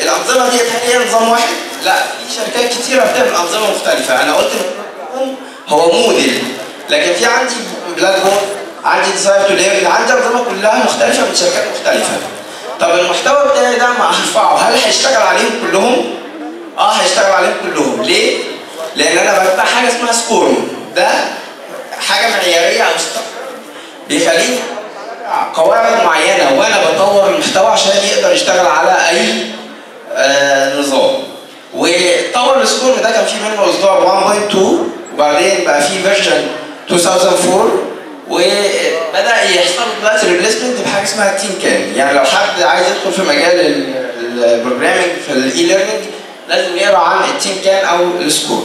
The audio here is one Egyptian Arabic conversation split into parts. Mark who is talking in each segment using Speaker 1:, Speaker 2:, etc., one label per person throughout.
Speaker 1: الانظمه دي هل هي نظام واحد؟ لا في شركات كتيره بتعمل انظمه مختلفه انا قلت هو موديل لكن في عندي بلاك بورد عندي ديزاين تو ليرن عندي انظمه كلها مختلفه من شركات مختلفه طب المحتوى بتاعي ده ما هرفعه هل هيشتغل عليهم كلهم؟ اه هيشتغل عليهم كلهم ليه؟ لان انا بتبع حاجه اسمها سكور ده حاجه معياريه او بيخليني قواعد معينه وانا بطور المحتوى عشان يقدر يشتغل على اي آه نظام وطور السكور ده كان في منه اصدار 1.2 وبعدين بقى في فيرجن 2004 وبدا يحصل دلوقتي ريبليسمنت بحاجه اسمها تيم كان يعني لو حد عايز يدخل في مجال البروجرامينج في الاي ليرنينج لازم يقرا عن التيم كان او السكور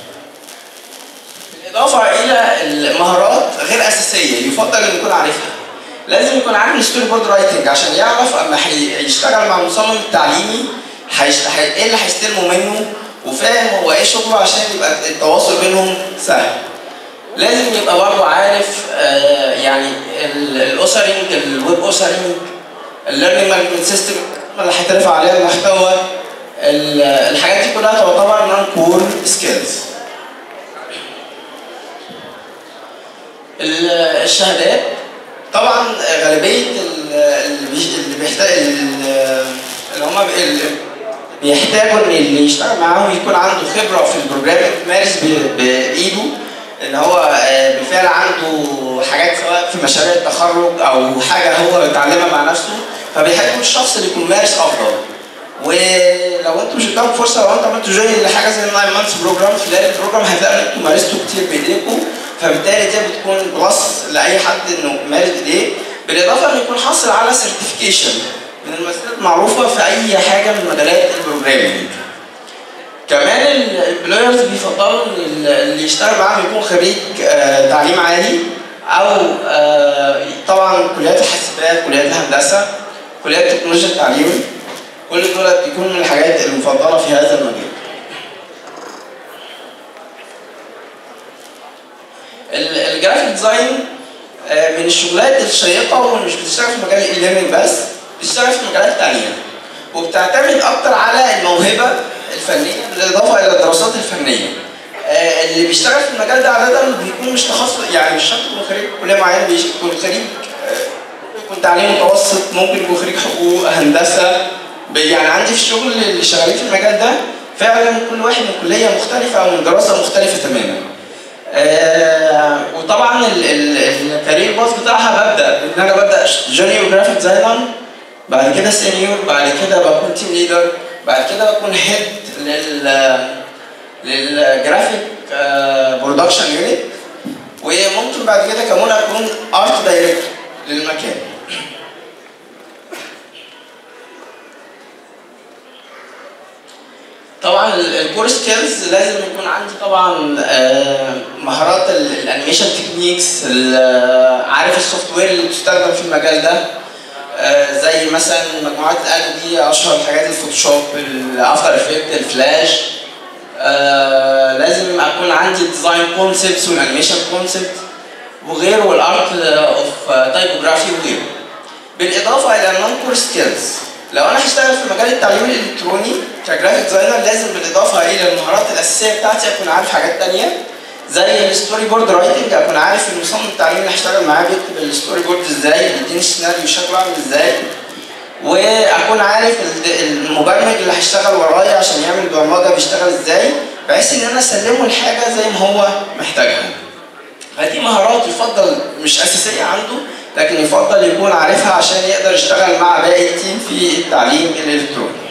Speaker 1: بالاضافه الى المهارات غير اساسيه يفضل ان يكون عارفها لازم يكون عارف الستوري بورد رايتنج عشان يعرف اما هيشتغل مع المصمم التعليمي هيشت... ايه اللي هيستلمه منه وفاهم هو ايه شغله عشان يبقى التواصل بينهم سهل لازم يبقى برضه عارف آه يعني الاوسرنج الويب اوسرنج الليرنينج مانجمنت سيستم اللي هيترفع عليها المحتوى الحاجات دي كلها تعتبر نون كور سكيلز الشهادات طبعا غالبيه اللي بيحتاج اللي هم بيحتاجوا ان اللي يشتغل معاهم يكون عنده خبره في البروجرامينج مارس بايده ان هو بالفعل عنده حاجات سواء في مشاريع التخرج او حاجه هو يتعلمها مع نفسه فبيحتاجوا الشخص اللي يكون مارس افضل ولو انتوا مش قدامكم فرصه لو انتوا عملتوا جوين لحاجه زي الناين مانثس بروجرام خلال البروجرام هتلاقوا ان انتوا مارستوا كتير بايديكم فبالتالي دي بتكون بلس لاي حد انه مارس بايديه بالاضافه انه يكون حاصل على سيرتيفيكيشن من المسائل المعروفه في اي حاجه من مجالات البروجرامينج كمان الامبلويرز بيفضلوا ان اللي يشتغل معاهم يكون خريج آه تعليم عالي او آه طبعا كليات الحاسبات كليات الهندسه كليات تكنولوجيا التعليم كل دول بيكون من الحاجات المفضله في هذا المجال الجرافيك ديزاين من الشغلات الشيقه ومش بتشتغل في مجال الاي بس بتشتغل في مجالات تانية وبتعتمد اكتر على الموهبه الفنيه بالاضافه الى الدراسات الفنيه اللي بيشتغل في المجال ده عاده بيكون مش تخصص يعني مش شرط يكون خريج كليه معينه بيكون خريج يكون تعليم متوسط ممكن يكون خريج حقوق هندسه يعني عندي في الشغل اللي شغالين في المجال ده فعلا كل واحد من كليه مختلفه او من دراسه مختلفه تماما. آه وطبعا الكارير باث بتاعها ببدا ان انا ببدا جونيور جرافيك ديزاينر بعد كده سينيور بعد كده بكون تيم ليدر بعد كده بكون هيد لل للجرافيك برودكشن يونت وممكن بعد كده كمان اكون ارت دايركتور للمكان. طبعا الكور سكيلز لازم يكون عندي طبعا مهارات الانيميشن تكنيكس عارف السوفت وير اللي بتستخدم في المجال ده زي مثلا مجموعات ادوبي اشهر الحاجات الفوتوشوب الافتر افكت الفلاش لازم اكون عندي ديزاين كونسبتس والانيميشن كونسبت وغيره والارت اوف تايبوجرافي وغيره بالاضافه الى النون كور سكيلز لو انا هشتغل في مجال التعليم الالكتروني كجرافيك ديزاينر لازم بالاضافه الى المهارات الاساسيه بتاعتي اكون عارف حاجات تانية زي الستوري بورد رايتنج اكون عارف المصمم التعليمي اللي هشتغل معاه بيكتب الستوري بورد ازاي بيديني السيناريو شكله عامل ازاي واكون عارف المبرمج اللي هيشتغل ورايا عشان يعمل برمجه بيشتغل ازاي بحيث ان انا اسلمه الحاجه زي ما هو محتاجها فدي مهارات يفضل مش اساسيه عنده لكن يفضل يكون عارفها عشان يقدر يشتغل مع باقي التيم في التعليم الالكتروني.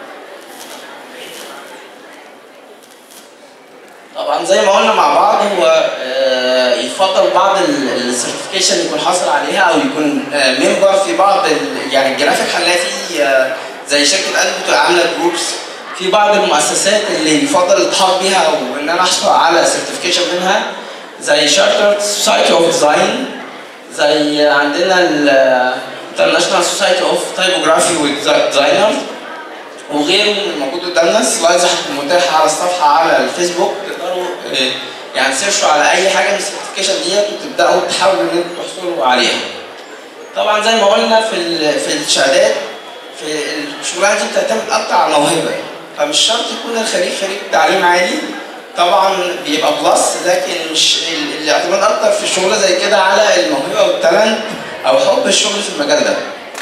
Speaker 1: طبعا زي ما قلنا مع بعض هو يفضل بعض السيرتيفيكيشن يكون حاصل عليها او يكون ممبر في بعض يعني الجرافيك هنلاقي في زي شركه ادبي عامله جروبس في بعض المؤسسات اللي يفضل الالتحاق بيها وان انا احصل على سيرتيفيكيشن منها زي شارتر سوسايتي اوف ديزاين زي عندنا ال International Society of Typography Designers وغيره من الموجود قدامنا السلايدز هتكون متاحه على الصفحه على الفيسبوك تقدروا يعني سيرشوا على اي حاجه من السيرتيفيكيشن ديت وتبداوا تحاولوا ان انتوا تحصلوا عليها. طبعا زي ما قلنا في في الشهادات في الشغلانه دي بتعتمد اكتر على الموهبه فمش شرط يكون الخريج خريج تعليم عالي طبعا بيبقى بلس لكن مش ال- الاعتماد اكتر في شغله زي كده على الموهبه والتالنت او حب الشغل في المجال ده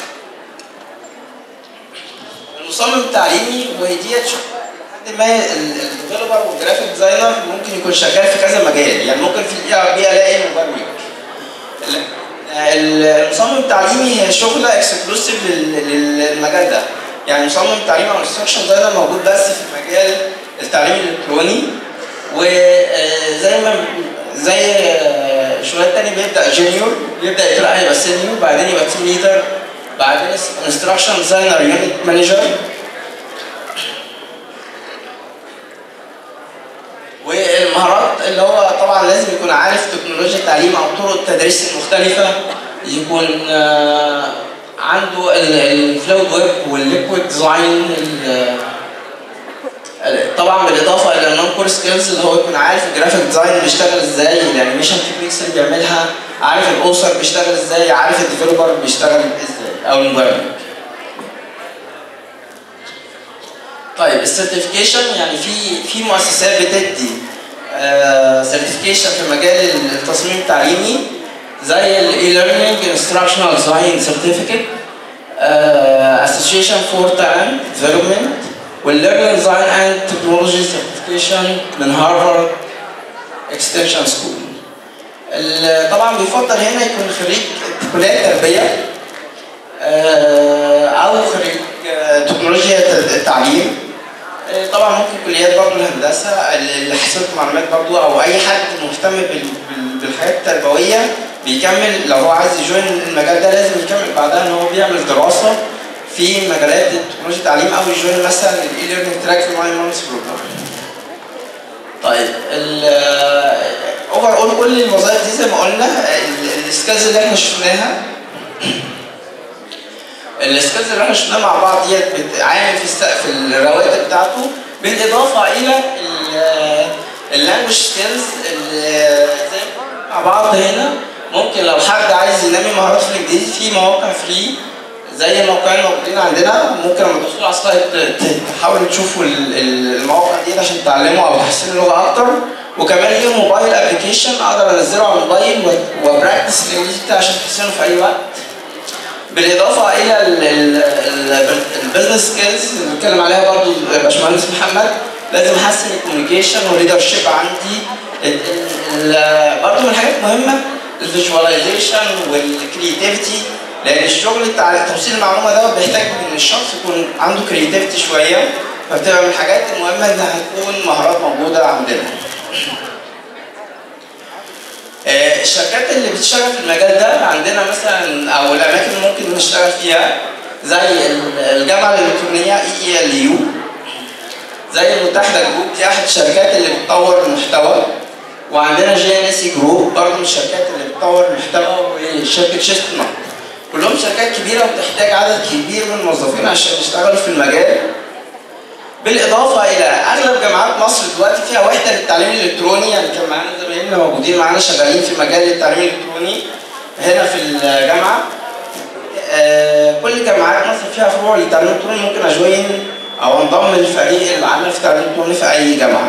Speaker 1: المصمم التعليمي وديت شغل لحد ما الديفلوبر والجرافيك ديزاينر ممكن يكون شغال في كذا مجال يعني ممكن في الإي بي الاقي مبرمج ال- المصمم التعليمي هي شغله اكسكلوسيف للمجال ده يعني مصمم التعليم او انستراكشن ديزاينر موجود بس في مجال التعليم الالكتروني وزي ما زي آه، شغلات تانية بيبدا جونيور بيبدا يطلع يبقى سينيور بعدين يبقى تيم ليدر بعدين انستراكشن ديزاينر يونت مانجر والمهارات اللي هو طبعا لازم يكون عارف تكنولوجيا التعليم او طرق التدريس المختلفه يكون آه، عنده الفلويد ويب والليكويد ديزاين طبعا بالاضافه الى النون كور سكيلز اللي هو يكون عارف الجرافيك ديزاين بيشتغل ازاي الانيميشن تكنيكس اللي بيعملها عارف الاوثر بيشتغل ازاي عارف الديفلوبر بيشتغل ازاي او المبرمج طيب السيرتيفيكيشن يعني في في مؤسسات بتدي سيرتيفيكيشن في مجال التصميم التعليمي زي الاي ليرنينج انستراكشنال ديزاين سيرتيفيكت اسوشيشن فور تالنت ديفلوبمنت والليرنينج ديزاين اند تكنولوجي سيرتيفيكيشن من هارفارد اكستنشن سكول طبعا بيفضل هنا يكون خريج كليات تربيه آه، او خريج آه، تكنولوجيا التعليم آه، طبعا ممكن كليات برضه الهندسه اللي حسابات المعلومات برضه او اي حد مهتم بال- بال- بالحياه التربويه بيكمل لو هو عايز يجوين المجال ده لازم يكمل بعدها ان هو بيعمل دراسه في مجالات تكنولوجيا التعليم او يجوين مثلا الاي ليرنينج تراك في ماي مانس بروجرام. طيب ال اوفر اول كل الوظائف دي زي ما قلنا ال- السكيلز اللي احنا شفناها السكيلز اللي احنا شفناها مع بعض ديت بتعامل في الس- في الرواتب بتاعته بالاضافه الى اللانجوج سكيلز زي مع بعض هنا ممكن لو حد عايز ينمي مهاراته في الانجليزي في مواقع فري زي الموقعين الموجودين عندنا ممكن لما تدخلوا على السلايد ت- تحاولوا تشوفوا ال- ال- المواقع دي عشان تتعلموا او تحسنوا اللغه اكتر وكمان ليهم موبايل ابلكيشن اقدر انزله على الموبايل و- وبراكتس الانجليزي بتاعي عشان تحسنه في اي وقت بالاضافه الى البزنس سكيلز اللي بنتكلم عليها برضو باشمهندس محمد لازم احسن الكوميونيكيشن والليدر شيب عندي ال- ال- برضو من الحاجات المهمه الفيجواليزيشن والكرياتيفيتي لان الشغل بتاع توصيل المعلومه ده بيحتاج ان الشخص يكون عنده كرياتيفيتي شويه فبتبقى من الحاجات المهمه انها تكون مهارات موجوده عندنا. آه، الشركات اللي بتشتغل في المجال ده عندنا مثلا او الاماكن اللي ممكن نشتغل فيها زي ال- الجامعه الالكترونيه اي اي ال يو زي المتحده جروب دي احد الشركات اللي بتطور المحتوى وعندنا جي ان اس جروب برضه من الشركات اللي بتطور المحتوى وشركه شيستنا كلهم شركات كبيره وبتحتاج عدد كبير من الموظفين عشان يشتغلوا في المجال بالاضافه الى اغلب جامعات مصر دلوقتي فيها وحده للتعليم الالكتروني يعني كان معانا زمايلنا موجودين معانا شغالين في مجال التعليم الالكتروني هنا في الجامعه آه، كل جامعات مصر فيها فروع للتعليم الالكتروني ممكن اجوين او انضم للفريق العمل في التعليم الالكتروني في اي جامعه.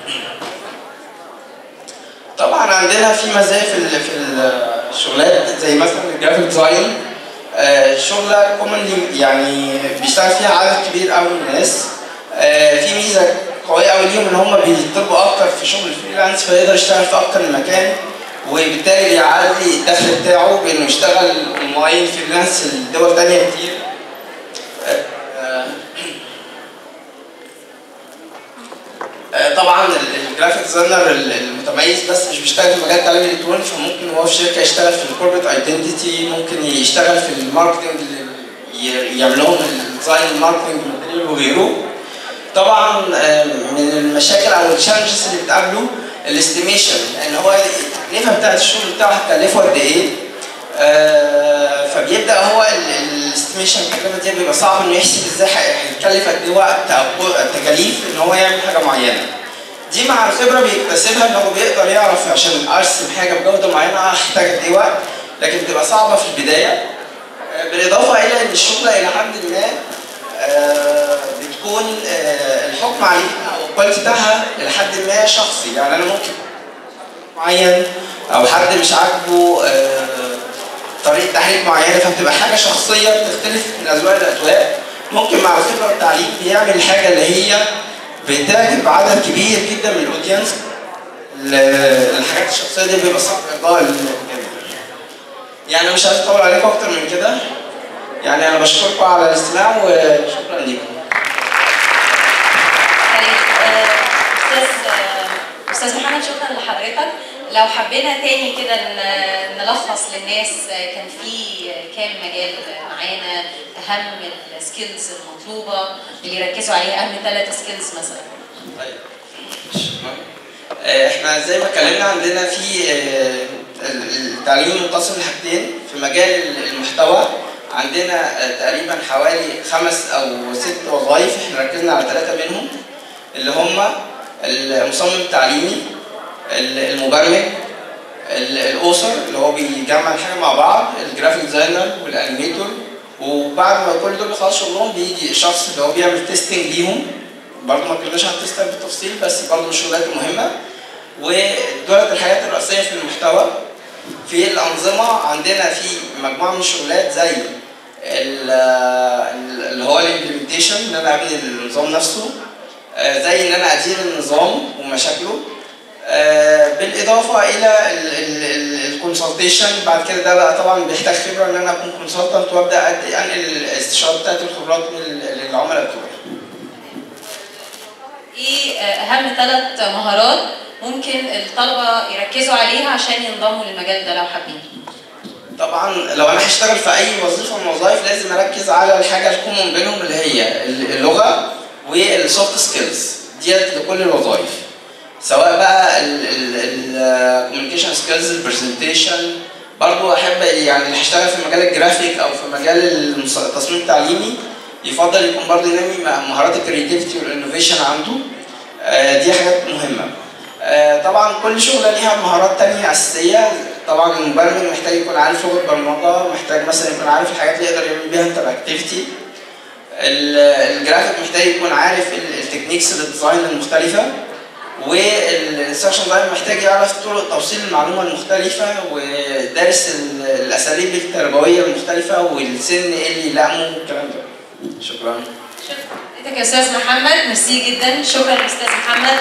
Speaker 1: طبعا عندنا في مزايا في ال- في الشغلات زي مثلا الجرافيك ديزاين آه، شغله كومنلي يعني بيشتغل فيها عدد كبير قوي من الناس آه، في ميزه قويه قوي ليهم ان هم بيطلبوا اكتر في شغل الفريلانس فيقدر يشتغل في اكتر من مكان وبالتالي بيعلي الدخل بتاعه بانه يشتغل اونلاين فريلانس لدول تانية كتير آه، آه، طبعا ال- الجرافيك ديزاينر ال- المتميز بس مش بيشتغل في مجال التعليم الالكتروني فممكن هو في شركه يشتغل في الكوربريت ايدنتيتي ممكن يشتغل في الماركتنج ي- يعمل لهم الديزاين الماركتنج ماتيريال وغيره طبعا آه، من المشاكل او التشالنجز اللي بتقابله الاستيميشن ان هو التكلفه بتاعت الشغل بتاعه هتكلفه قد ايه آه، فبيبدا هو الاستيميشن التكلفه دي بيبقى صعب انه يحسب ازاي هيتكلف قد ايه وقت او تكاليف ان هو يعمل حاجه معينه دي مع الخبره بيكتسبها ان هو بيقدر يعرف عشان ارسم حاجه بجوده معينه هحتاج قد ايه وقت لكن بتبقى صعبه في البدايه آه، بالاضافه الى ان الشغله الى حد ما آه، بتكون آه، الحكم عليها او الكواليتي بتاعها الى حد ما شخصي يعني انا ممكن معين او حد مش عاجبه آه، طريقه تحريك معينه فبتبقى حاجه شخصيه بتختلف من اذواق لاذواق ممكن مع الخبره والتعليم بيعمل الحاجه اللي هي بتعجب عدد كبير جدا من الاودينس ال- الحاجات الشخصيه دي بيبقى صعب ارضاء الجميع يعني مش عايز اطول عليكم اكتر من كده يعني انا بشكركم على الاستماع وشكرا ليكم
Speaker 2: طيب آه، استاذ آه، استاذ محمد شكرا لحضرتك لو حبينا تاني كده ن- نلخص للناس آه، كان في آه، كام مجال معانا اهم السكيلز المطلوبه اللي يركزوا عليها اهم ثلاث سكيلز مثلا
Speaker 1: طيب شكرا آه، احنا زي ما اتكلمنا عندنا في آه، التعليم منقسم لحاجتين في مجال المحتوى عندنا آه، تقريبا حوالي خمس او ست وظائف احنا ركزنا على ثلاثه منهم اللي هم المصمم التعليمي ال- المبرمج ال- الاوسر اللي هو بيجمع الحاجه مع بعض الجرافيك ديزاينر والانيميتور وبعد ما كل دول يخلصوا شغلهم بيجي الشخص اللي هو بيعمل تيستنج ليهم برضه ما اتكلمناش عن التيستنج بالتفصيل بس برضه من الشغلات المهمه ودولت الحاجات الرئيسيه في المحتوى في الانظمه عندنا في مجموعه من الشغلات زي ال- ال- اللي هو الامبلمنتيشن ان انا ابني النظام نفسه آه، زي ان انا ادير النظام ومشاكله آه، بالاضافه الى الكونسلتيشن بعد كده ده بقى طبعا بيحتاج خبره ان انا اكون كونسلتنت وابدا أدي- انقل الاستشارات بتاعت الخبرات لل- للعملاء بتوعي
Speaker 2: ايه آه، اهم ثلاث مهارات ممكن الطلبه يركزوا عليها عشان ينضموا للمجال ده لو حابين
Speaker 1: طبعا لو انا هشتغل في اي وظيفه من الوظائف لازم اركز على الحاجه الكومون بينهم اللي هي اللغه والسوفت سكيلز ديت لكل الوظائف سواء بقى الكوميونيكيشن سكيلز البرزنتيشن برضو احب يعني اللي هيشتغل في مجال الجرافيك او في مجال المص- التصميم التعليمي يفضل يكون برضو ينمي مهارات الكريتيفيتي والانوفيشن عنده آه، دي حاجات مهمه آه، طبعا كل شغله ليها مهارات تانية أساسية طبعا المبرمج محتاج يكون عارف لغة برمجة محتاج مثلا يكون عارف الحاجات اللي يقدر يعمل بيها انتراكتيفيتي الجرافيك محتاج يكون عارف ال- التكنيكس للديزاين المختلفة والانستراكشن ديزاين محتاج يعرف طرق توصيل المعلومة المختلفة ودارس ال- الأساليب التربوية المختلفة والسن إيه اللي يلائمه والكلام ده شكرا
Speaker 2: شكرا يا استاذ محمد ميرسي جدا شكرا استاذ محمد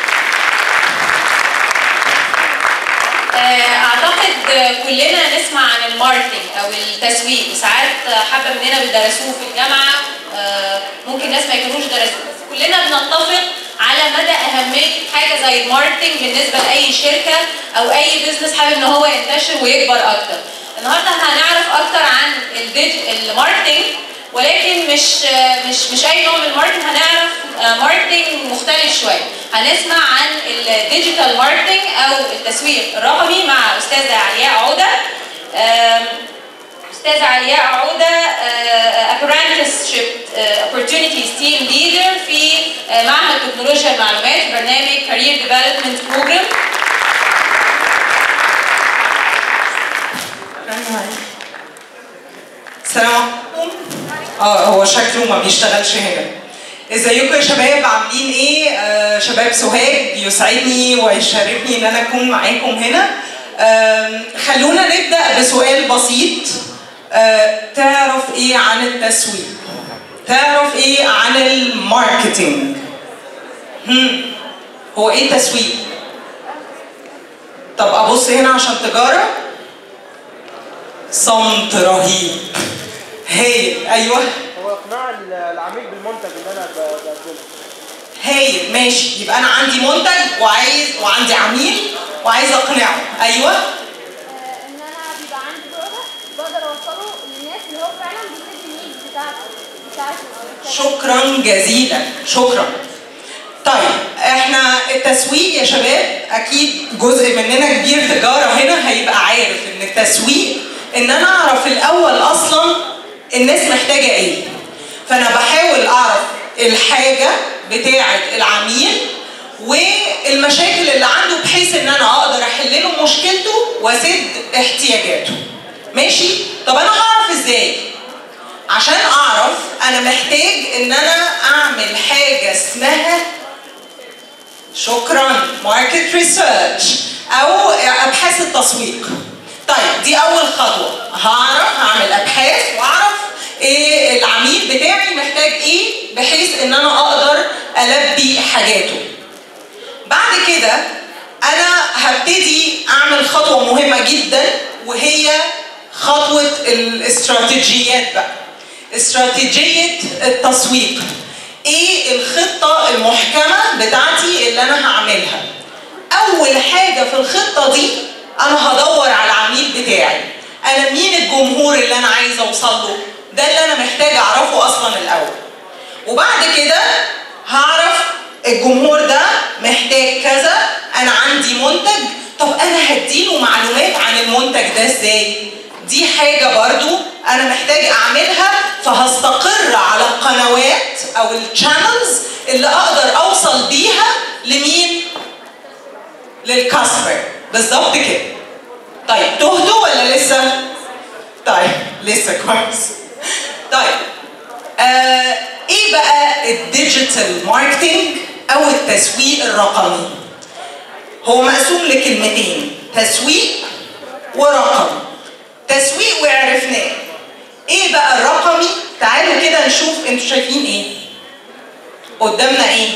Speaker 2: آه، اعتقد آه، كلنا نسمع عن الماركتنج او التسويق وساعات آه، حبه مننا بيدرسوه في الجامعه آه، ممكن ناس ما يكونوش درسوه بس كلنا بنتفق على مدى اهميه حاجه زي الماركتنج بالنسبه لاي شركه او اي بزنس حابب ان هو ينتشر ويكبر اكتر النهارده هنعرف اكتر عن الديج- الماركتنج ولكن مش مش مش اي نوع من الماركتنج هنعرف آه، ماركتنج مختلف شويه هنسمع عن الديجيتال ماركتنج او التسويق الرقمي مع استاذه علياء عوده آم، استاذه علياء عوده apprenticeship opportunities team leader في آه، معهد تكنولوجيا المعلومات في برنامج career development program
Speaker 3: السلام عليكم اه هو شكله ما بيشتغلش هنا ازيكم يا شباب عاملين ايه آه شباب سوهاج يسعدني ويشرفني ان انا اكون معاكم هنا آم، خلونا نبدا بسؤال بسيط آه تعرف ايه عن التسويق تعرف ايه عن الماركتينج هم. هو ايه التسويق طب ابص هنا عشان تجاره صمت رهيب هايل ايوه
Speaker 4: هو اقناع العميل بالمنتج اللي انا ب- بقدمه
Speaker 3: هايل ماشي يبقى انا عندي منتج وعايز وعندي عميل وعايز اقنعه ايوه
Speaker 5: ان انا بيبقى عندي برودكت بقدر اوصله للناس اللي هو فعلا بيسد النيدز بتاعته بتاعته أو
Speaker 3: شكرا جزيلا شكرا طيب احنا التسويق يا شباب اكيد جزء مننا كبير تجاره هنا هيبقى عارف ان التسويق ان انا اعرف الاول اصلا الناس محتاجه ايه فانا بحاول اعرف الحاجه بتاعه العميل والمشاكل اللي عنده بحيث ان انا اقدر احل له مشكلته واسد احتياجاته ماشي طب انا هعرف ازاي عشان اعرف انا محتاج ان انا اعمل حاجه اسمها شكرا ماركت ريسيرش او ابحاث التسويق طيب دي اول خطوه هعرف هعمل ابحاث واعرف ايه العميل بتاعي محتاج ايه بحيث ان انا اقدر البي حاجاته بعد كده انا هبتدي اعمل خطوه مهمه جدا وهي خطوه الاستراتيجيات بقى استراتيجيه التسويق ايه الخطه المحكمه بتاعتي اللي انا هعملها اول حاجه في الخطه دي انا هدور على العميل بتاعي انا مين الجمهور اللي انا عايزه اوصل له ده اللي انا محتاج اعرفه اصلا الاول وبعد كده هعرف الجمهور ده محتاج كذا انا عندي منتج طب انا هديله معلومات عن المنتج ده ازاي دي حاجة برضو انا محتاج اعملها فهستقر على القنوات او الشانلز اللي اقدر اوصل بيها لمين للكاستمر بالظبط كده طيب تهدوا ولا لسه طيب لسه كويس طيب آه ايه بقى الديجيتال ماركتنج او التسويق الرقمي هو مقسوم لكلمتين تسويق ورقم تسويق وعرفناه ايه بقى الرقمي تعالوا كده نشوف انتوا شايفين ايه قدامنا ايه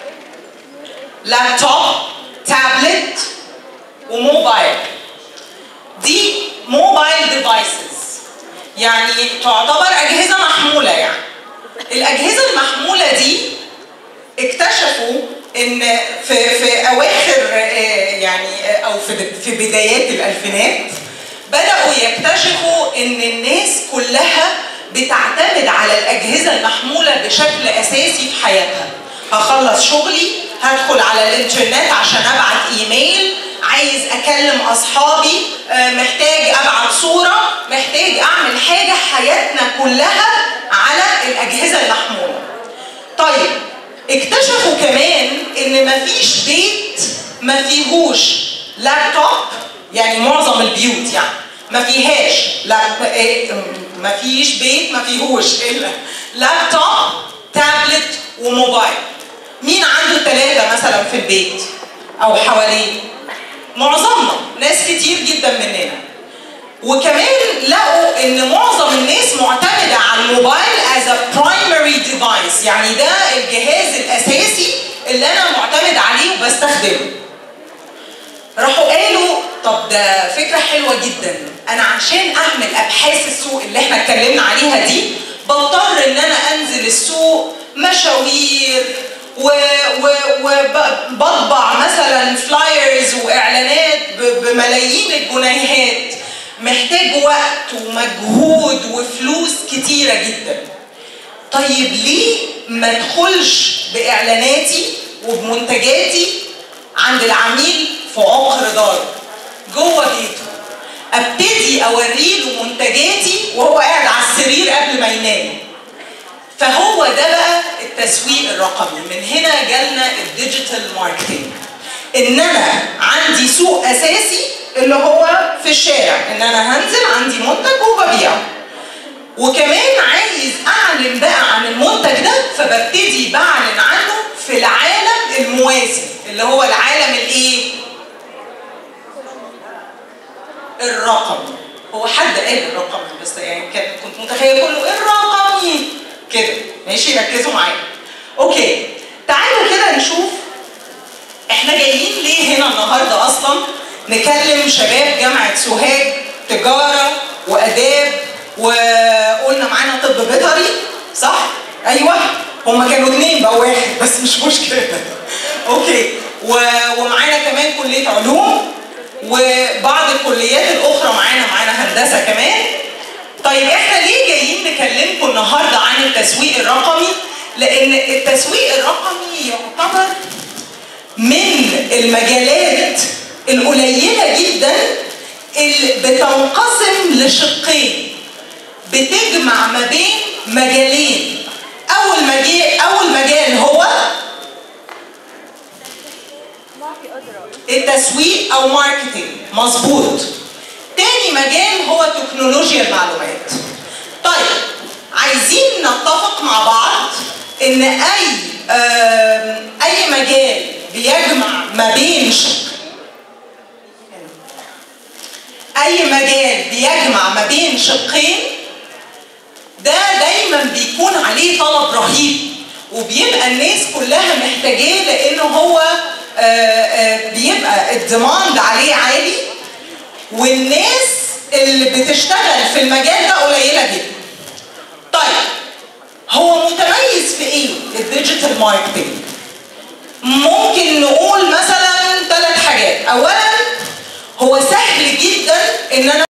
Speaker 3: لابتوب تابلت وموبايل دي موبايل ديفايسز يعني تعتبر اجهزه محموله يعني الاجهزه المحموله دي اكتشفوا ان في في اواخر يعني او في في بدايات الالفينات بداوا يكتشفوا ان الناس كلها بتعتمد على الاجهزه المحموله بشكل اساسي في حياتها هخلص شغلي هدخل على الانترنت عشان ابعت ايميل عايز اكلم اصحابي محتاج ابعت صوره محتاج اعمل حاجه حياتنا كلها على الاجهزه المحموله طيب اكتشفوا كمان ان مفيش بيت ما فيهوش لابتوب يعني معظم البيوت يعني ما فيهاش ما فيش بيت ما فيهوش الا لابتوب تابلت وموبايل مين عنده ثلاثة مثلا في البيت أو حواليه معظمنا ناس كتير جدا مننا وكمان لقوا ان معظم الناس معتمده على الموبايل as a primary device يعني ده الجهاز الاساسي اللي انا معتمد عليه وبستخدمه راحوا قالوا طب ده فكره حلوه جدا انا عشان اعمل ابحاث السوق اللي احنا اتكلمنا عليها دي بضطر ان انا انزل السوق مشاوير وبطبع مثلا فلايرز واعلانات بملايين الجنيهات محتاج وقت ومجهود وفلوس كتيره جدا طيب ليه ما ادخلش باعلاناتي وبمنتجاتي عند العميل في عقر داره جوه بيته ابتدي اوريله منتجاتي وهو قاعد على السرير قبل ما ينام فهو ده بقى التسويق الرقمي من هنا جالنا الديجيتال ماركتنج ان انا عندي سوق اساسي اللي هو في الشارع ان انا هنزل عندي منتج وببيعه وكمان عايز اعلن بقى عن المنتج ده فببتدي بعلن عنه في العالم الموازي اللي هو العالم الايه الرقمي هو حد قال الرقمي بس يعني كان كنت متخيل كله الرقمي كده ماشي ركزوا معايا اوكي تعالوا كده نشوف احنا جايين ليه هنا النهارده اصلا نكلم شباب جامعه سوهاج تجاره واداب وقلنا معانا طب بيطري صح ايوه هما كانوا اتنين بقى واحد بس مش مشكله اوكي و... ومعانا كمان كليه علوم وبعض الكليات الاخرى معانا معانا هندسه كمان طيب احنا ليه جايين نكلمكم النهارده عن التسويق الرقمي لان التسويق الرقمي يعتبر من المجالات القليله جدا اللي بتنقسم لشقين بتجمع ما بين مجالين اول مجال اول مجال هو التسويق او ماركتنج مظبوط تاني مجال هو تكنولوجيا المعلومات طيب عايزين نتفق مع بعض ان اي آم، اي مجال بيجمع ما بين ش- اي مجال بيجمع ما بين شقين ده دايما بيكون عليه طلب رهيب وبيبقى الناس كلها محتاجاه لانه هو آه، آه، بيبقى الديماند عليه عالي والناس اللي بتشتغل في المجال ده قليله جدا. طيب هو متميز في ايه الديجيتال ماركتنج؟ ممكن نقول مثلا ثلاث حاجات، اولا هو سهل جدا ان انا